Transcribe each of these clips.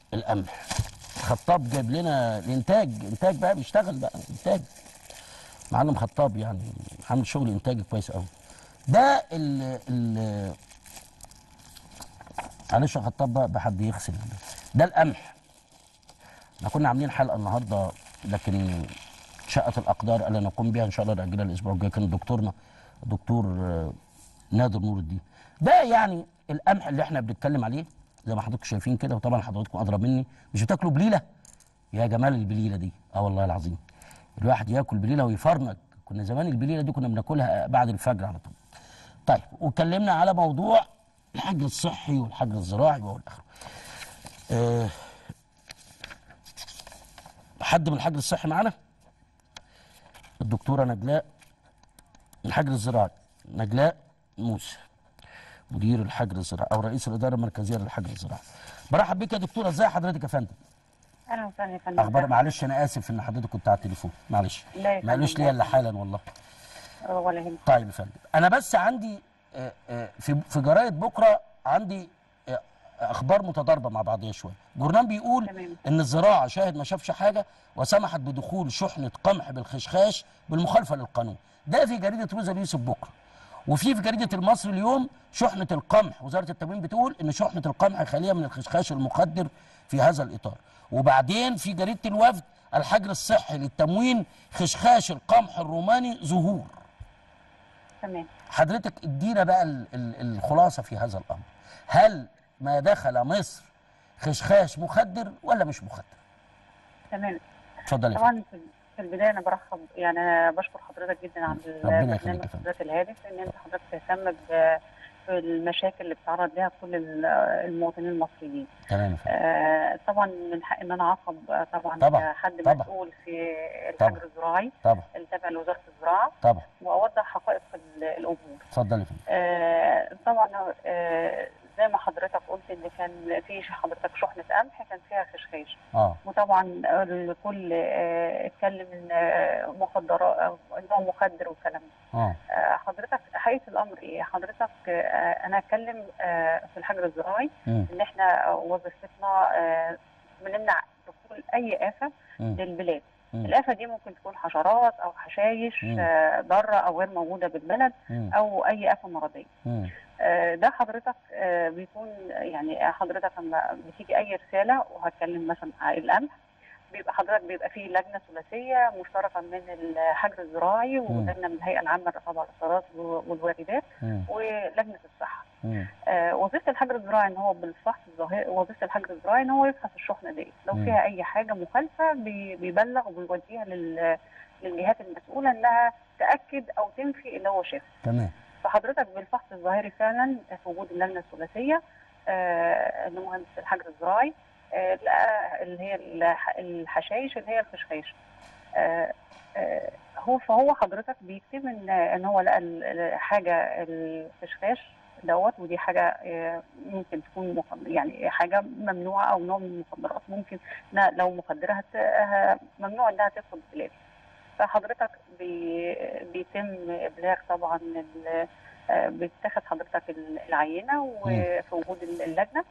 القمح خطاب جايب لنا الانتاج انتاج بقى بيشتغل بقى انتاج معلم خطاب يعني عامل شغل انتاجي كويس قوي ده ال ال معلش يا خطاب بقى بحد يغسل ده القمح احنا كنا عاملين حلقه النهارده لكن شقه الاقدار الا نقوم بها ان شاء الله ناجلها الاسبوع الجاي كان دكتورنا دكتور آه، نادر نور الدين ده يعني القمح اللي احنا بنتكلم عليه زي ما حضراتكم شايفين كده وطبعا حضراتكم ادرى مني مش بتاكلوا بليله يا جمال البليله دي اه والله العظيم الواحد ياكل بليله ويفرنج كنا زمان البليله دي كنا بناكلها بعد الفجر على طول طيب واتكلمنا على موضوع الحجر الصحي والحجر الزراعي والى اخره آه، حد من الحجر الصحي معانا الدكتوره نجلاء الحجر الزراعي نجلاء موسى مدير الحجر الزراعي او رئيس الاداره المركزيه للحجر الزراعي برحب بك يا دكتوره ازي حضرتك يا فندم اهلا وسهلا يا فندم اخبار معلش انا اسف ان حضرتك كنت على التليفون معلش لا يا ما قالوش فندم، لي لا. الا حالا والله ولا يهمك طيب يا فندم انا بس عندي آه، آه، في في جرايد بكره عندي آه، اخبار متضاربه مع بعضيها شويه جورنال بيقول تمام. ان الزراعه شاهد ما شافش حاجه وسمحت بدخول شحنه قمح بالخشخاش بالمخالفه للقانون ده في جريده روزا اليوسف بكره وفي في جريده المصري اليوم شحنه القمح وزاره التموين بتقول ان شحنه القمح خاليه من الخشخاش المخدر في هذا الاطار وبعدين في جريده الوفد الحجر الصحي للتموين خشخاش القمح الروماني ظهور تمام حضرتك ادينا بقى ال- ال- الخلاصه في هذا الامر هل ما دخل مصر خشخاش مخدر ولا مش مخدر تمام اتفضل يا فندم. طبعا في في البدايه انا برحب يعني أنا بشكر حضرتك جدا على ربنا يخليك البرنامج يا فندم. حضرتك الهادف ان انت حضرتك تهتم ب- بالمشاكل اللي بتعرض لها كل ال- المواطنين المصريين تمام يا فندم. آه، طبعا من حق ان انا اعاقب آه، طبعا طبعا، كحد طبعا. مسؤول في طبعا. الحجر الزراعي طبعا التابع لوزاره الزراعه طبعا واوضح حقائق ال- الامور اتفضل يا فندم آه، طبعا آه، زي ما حضرتك قلت ان كان في حضرتك شحنه قمح كان فيها خشخاش اه وطبعا الكل آه، اتكلم ان آه، مخدرات أو ان هو مخدر والكلام ده اه آه، حضرتك حقيقه الامر ايه؟ حضرتك آه، انا اتكلم آه، في الحجر الزراعي مم. ان احنا وظيفتنا آه، بنمنع دخول اي افه مم. للبلاد مم. الافه دي ممكن تكون حشرات او حشايش مم. آه، ضاره او غير موجوده بالبلد مم. او اي افه مرضيه مم. آه، ده حضرتك آه، بيكون يعني حضرتك لما بتيجي اي رساله وهتكلم مثلا عن القمح بيبقى حضرتك بيبقى فيه لجنه ثلاثيه مشتركه من الحجر الزراعي ولجنه من الهيئه العامه للرقابه على الصادرات والواردات مم. ولجنه الصحه. مم. آه، وظيفه الحجر الزراعي ان هو بالفحص الظاهري وظيفه الحجر الزراعي ان هو يفحص الشحنه دي لو مم. فيها اي حاجه مخالفه بي- بيبلغ وبيوديها لل- للجهات المسؤوله انها تاكد او تنفي اللي هو شافه. تمام فحضرتك بالفحص الظاهري فعلا في وجود اللجنه الثلاثيه آه، اللي مهندس الحجر الزراعي آه، لقى اللي هي الح- الحشائش اللي هي الخشخاش آه، آه، هو فهو حضرتك بيكتب ان ان هو لقى ال- ال- حاجه الخشخاش دوت ودي حاجه آه، ممكن تكون مخ- يعني حاجه ممنوعه او نوع من المخدرات ممكن إنها لو مخدره هت- ه- ممنوع انها تدخل البلاد فحضرتك بي بيتم ابلاغ طبعا ال- آه، بتاخد حضرتك ال- العينه وفي وجود ال- اللجنه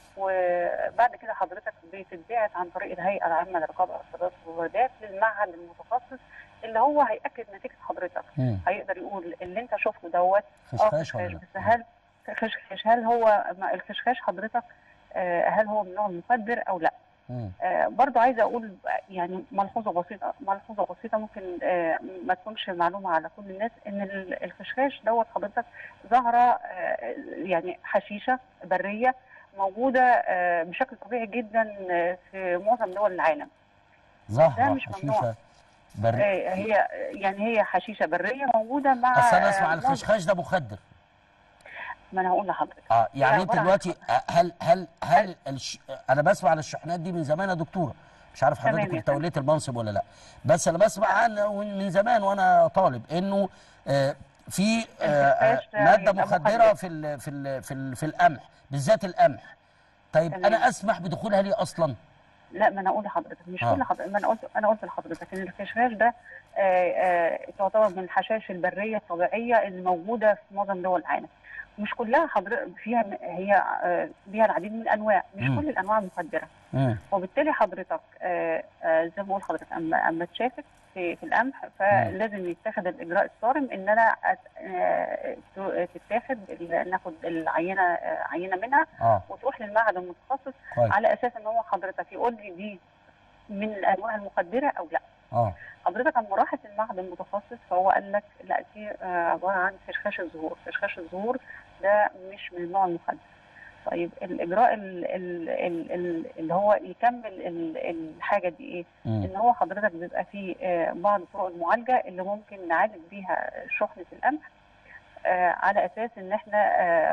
وبعد كده حضرتك بتتبعت عن طريق الهيئه العامه للرقابه على الصادرات والواردات للمعهد المتخصص اللي هو هياكد نتيجه حضرتك مم. هيقدر يقول اللي انت شفته دوت اه خشخاش ولا خشخاش لا؟ بس هل خشخاش هل هو ما الخشخاش حضرتك آه، هل هو من نوع المخدر او لا مم. آه، برضو عايزه اقول يعني ملحوظه بسيطه ملحوظه بسيطه ممكن آه، ما تكونش معلومه على كل الناس ان ال- الخشخاش دوت حضرتك ظاهره آه، يعني حشيشه بريه موجوده آه، بشكل طبيعي جدا آه، في معظم دول العالم زهره مش ممنوع. حشيشه بري آه، هي يعني هي حشيشه بريه موجوده مع اصل انا اسمع آه، معظم- الخشخاش ده مخدر ما انا هقول لحضرتك اه يعني هي انت عبارة عن- دلوقتي آه، هل هل هل الش... انا بسمع عن الشحنات دي من زمان يا دكتوره مش عارف تمام حضرتك يا كنت توليت المنصب ولا لا بس انا بسمع عنه من زمان وانا طالب انه آه، في آه، آه، الخشخاش ماده يبقى مخدره مخدر. في ال في ال في ال في القمح بالذات القمح طيب تمام. انا اسمح بدخولها ليه اصلا لا ما انا اقول لحضرتك مش آه. اقول لحضرتك ما انا قلت انا قلت لحضرتك ان الخشخاش ده آه، آه، تعتبر من الحشائش البريه الطبيعيه اللي موجوده في معظم دول العالم مش كلها حضرتك فيها هي آه، فيها العديد من الانواع مش مم. كل الانواع مخدره مم. وبالتالي حضرتك آه، آه، زي ما بقول حضرتك اما اما تشافك في, في القمح فلازم يتخذ الاجراء الصارم ان انا أت- آه، ت- تتاخد ال- ناخد العينه آه، عينه منها اه وتروح للمعهد المتخصص كويس على اساس ان هو حضرتك يقول لي دي من الانواع المخدره او لا اه حضرتك لما راحت المعهد المتخصص فهو قال لك لا دي آه، عباره عن خشخاش الزهور، خشخاش الزهور ده مش من النوع المخدر. طيب الاجراء ال- ال- ال- ال- اللي هو يكمل ال- الحاجه دي ايه؟ مم. ان هو حضرتك بيبقى فيه آه، بعض طرق المعالجه اللي ممكن نعالج بيها شحنه القمح آه، على اساس ان احنا آه،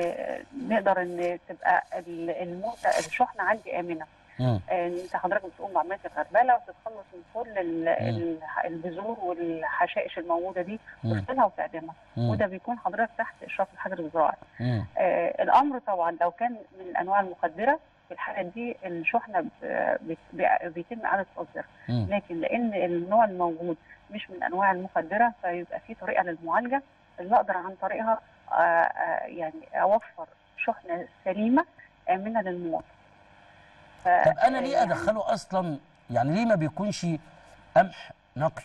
ونقدر ان تبقى ال- المنتج الشحنه عندي امنه. مم. ان انت حضرتك بتقوم بعمليه الغربله وتتخلص من كل ال- ال- البذور والحشائش الموجوده دي مم. تغسلها وتعدمها مم. وده بيكون حضرتك تحت اشراف الحجر الزراعي. مم. آه الامر طبعا لو كان من الانواع المخدره في الحاله دي الشحنه ب- بت- ب- بيتم اعاده تصديرها مم. لكن لان النوع الموجود مش من الانواع المخدره فيبقى في طريقه للمعالجه اللي اقدر عن طريقها آه آه يعني اوفر شحنه سليمه امنه للمواطن. ف- طب انا ليه يعني- ادخله اصلا يعني ليه ما بيكونش قمح نقي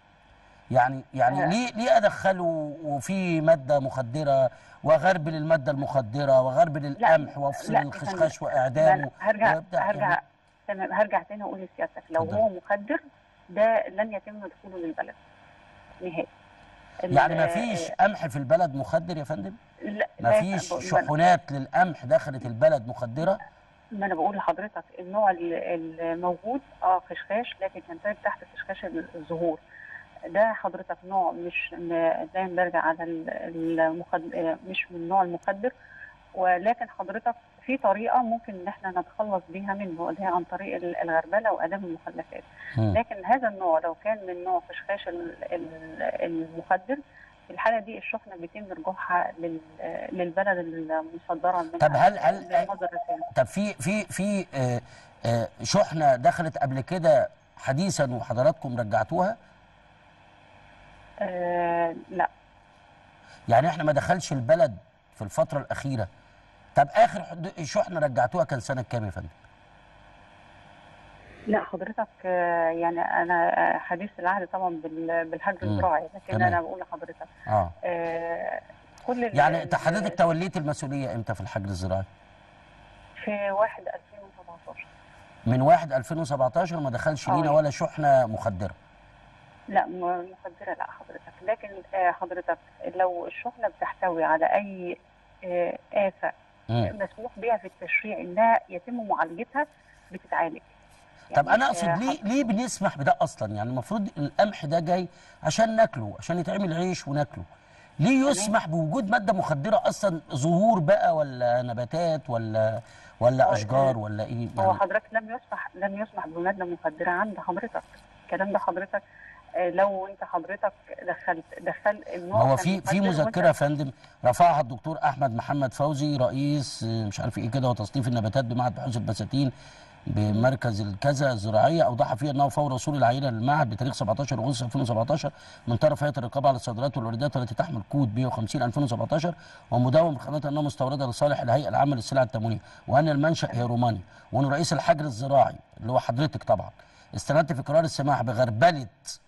يعني يعني آه. ليه ليه ادخله وفي ماده مخدره واغربل الماده المخدره واغربل القمح وافصل لا، يا الخشخاش فندم. واعدامه هرجع وبتاع هرجع يعني- تمام هرجع تاني اقول لسيادتك لو اتفضل. هو مخدر ده لن يتم دخوله للبلد نهائي ال- يعني ما فيش قمح في البلد مخدر يا فندم لا ما لا، فيش بقول- شحنات للقمح دخلت البلد مخدره ما انا بقول لحضرتك النوع ال- الموجود اه خشخاش لكن يندرج تحت خشخاش ال- الزهور ده حضرتك نوع مش م- لا يندرج على ال- المخد... مش من النوع المخدر ولكن حضرتك في طريقه ممكن ان احنا نتخلص بيها منه اللي هي عن طريق ال- الغربله وادام المخلفات مم. لكن هذا النوع لو كان من نوع خشخاش ال- ال- المخدر في الحاله دي الشحنه بيتم رجوعها لل- للبلد المصدره منها طب هل- هل- لمصدر الرسالة. طب في في في آه، آه، شحنه دخلت قبل كده حديثا وحضراتكم رجعتوها آه لا يعني احنا ما دخلش البلد في الفتره الاخيره طب اخر حد- شحنه رجعتوها كان سنه كام يا فندم لا حضرتك آه، يعني انا آه، حديث العهد طبعا بال- بالحجر مم. الزراعي لكن تمام. انا بقول لحضرتك اه آه، كل ال- يعني انت ال- حضرتك توليت المسؤوليه امتى في الحجر الزراعي في 1 2017 من 1 2017 ما دخلش آه. لينا ولا شحنه مخدره لا م- مخدره لا حضرتك لكن آه، حضرتك لو الشحنه بتحتوي على اي آه، آفة مم. مسموح بها في التشريع انها يتم معالجتها بتتعالج طب يعني، انا آه، اقصد ليه ليه بنسمح بده اصلا يعني المفروض القمح ده جاي عشان ناكله عشان يتعمل عيش وناكله ليه يسمح بوجود ماده مخدره اصلا زهور بقى ولا نباتات ولا ولا هو- اشجار ولا ايه هو يعني حضرتك لم يسمح لم يسمح بماده مخدره عند حضرتك الكلام ده حضرتك آه، لو انت حضرتك دخلت دخل ما النوع هو كان في في مخدر مذكره يا فندم رفعها الدكتور احمد محمد فوزي رئيس آه، مش عارف ايه كده وتصنيف النباتات بمعهد بحوث البساتين بمركز الكذا الزراعيه اوضح فيه انه فور وصول العينه للمعهد بتاريخ 17 اغسطس 2017 من طرف هيئه الرقابه على الصادرات والواردات والتي تحمل كود 150 2017 ومدون بخامات انها مستورده لصالح الهيئه العامه للسلع التموينيه وان المنشا هي روماني وان رئيس الحجر الزراعي اللي هو حضرتك طبعا استندت في قرار السماح بغربله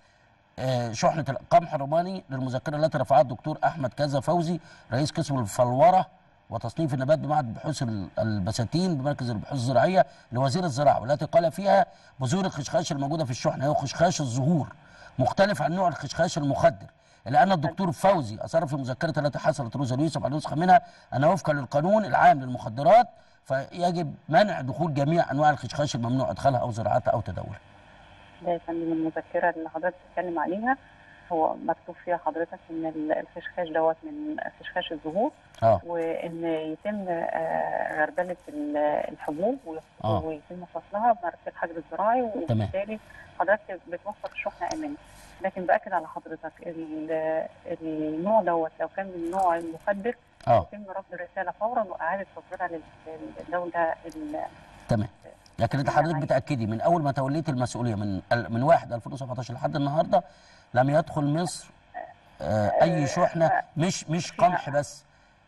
آه، شحنه القمح الروماني للمذكره التي رفعها الدكتور احمد كذا فوزي رئيس قسم الفلوره وتصنيف النبات بمعهد بحوث ال- البساتين بمركز البحوث الزراعيه لوزير الزراعه والتي قال فيها بذور الخشخاش الموجوده في الشحنه هو خشخاش الزهور مختلف عن نوع الخشخاش المخدر الا ان الدكتور فوزي اثار في مذكره التي حصلت روزا اليوسف على نسخه منها ان وفقا للقانون العام للمخدرات فيجب منع دخول جميع انواع الخشخاش الممنوع ادخالها او زراعتها او تداولها ده يا فندم المذكره اللي حضرتك بتتكلم عليها هو مكتوب فيها حضرتك ان ال- الخشخاش دوت من خشخاش الزهور اه وان يتم آه، غربله ال- الحبوب وي- آه. ويتم فصلها بمركز الحجر الزراعي وبالتالي حضرتك بتوفر الشحنه امنه لكن باكد على حضرتك ال- النوع دوت لو كان من النوع المخدر اه يتم رفض الرساله فورا واعاده تصديرها لل- للدوله ال- تمام لكن انت حضرتك بتاكدي من اول ما توليت المسؤوليه من ال- من 1 2017 لحد النهارده لم يدخل مصر آه اي شحنه مش مش قمح بس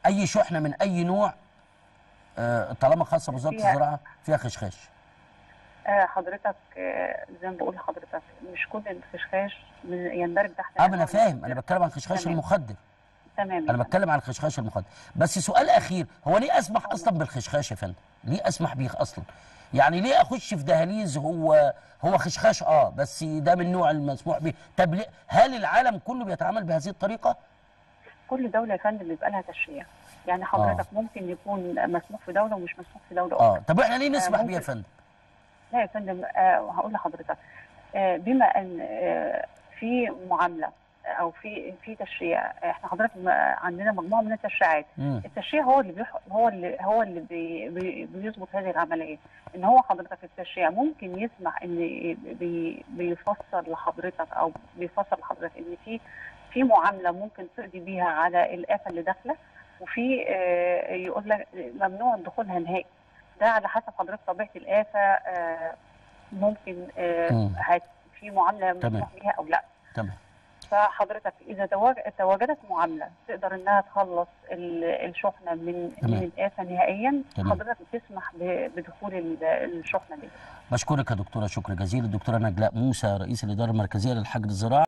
اي شحنه من اي نوع آه، طالما خاصه بوزاره فيها- الزراعه فيها خشخاش آه، حضرتك آه، زي ما بقول لحضرتك مش كل الخشخاش من- يندرج تحت اه ما انا أنواع فاهم المخدرات. انا بتكلم عن خشخاش تمام. المخدر تمام انا بتكلم عن الخشخاش المخدر بس سؤال اخير هو ليه اسمح اصلا بالخشخاش يا فندم ليه اسمح بيه اصلا يعني ليه اخش في دهاليز هو هو خشخاش اه بس ده من النوع المسموح به طب ليه- هل العالم كله بيتعامل بهذه الطريقه كل دوله يا فندم بيبقى لها تشريع يعني حضرتك ممكن يكون مسموح في دوله ومش مسموح في دوله اخرى اه طب احنا ليه نسمح بيه يا ممكن. فندم لا يا فندم آه هقول لحضرتك آه بما ان آه في معامله او في في تشريع احنا حضرتك م- عندنا مجموعه من التشريعات مم. التشريع هو اللي بيح... هو اللي هو اللي بي... بي... بيظبط هذه العمليه ان هو حضرتك التشريع ممكن يسمح ان بي... بيفسر لحضرتك او بيفسر لحضرتك ان في في معامله ممكن تقضي بيها على الافه اللي داخله وفي آه، يقول لك ممنوع دخولها نهائي ده على حسب حضرتك طبيعه الافه آه، ممكن آه، مم. هت- في معامله تمام. مسموح بيها او لا تمام فحضرتك اذا تواج- تواجدت معامله تقدر انها تخلص ال- الشحنه من تمام. من الافه نهائيا تمام. حضرتك بتسمح ب- بدخول ال- الشحنه دي بشكرك يا دكتوره شكر جزيل الدكتوره نجلاء موسى رئيس الاداره المركزيه للحجر الزراعي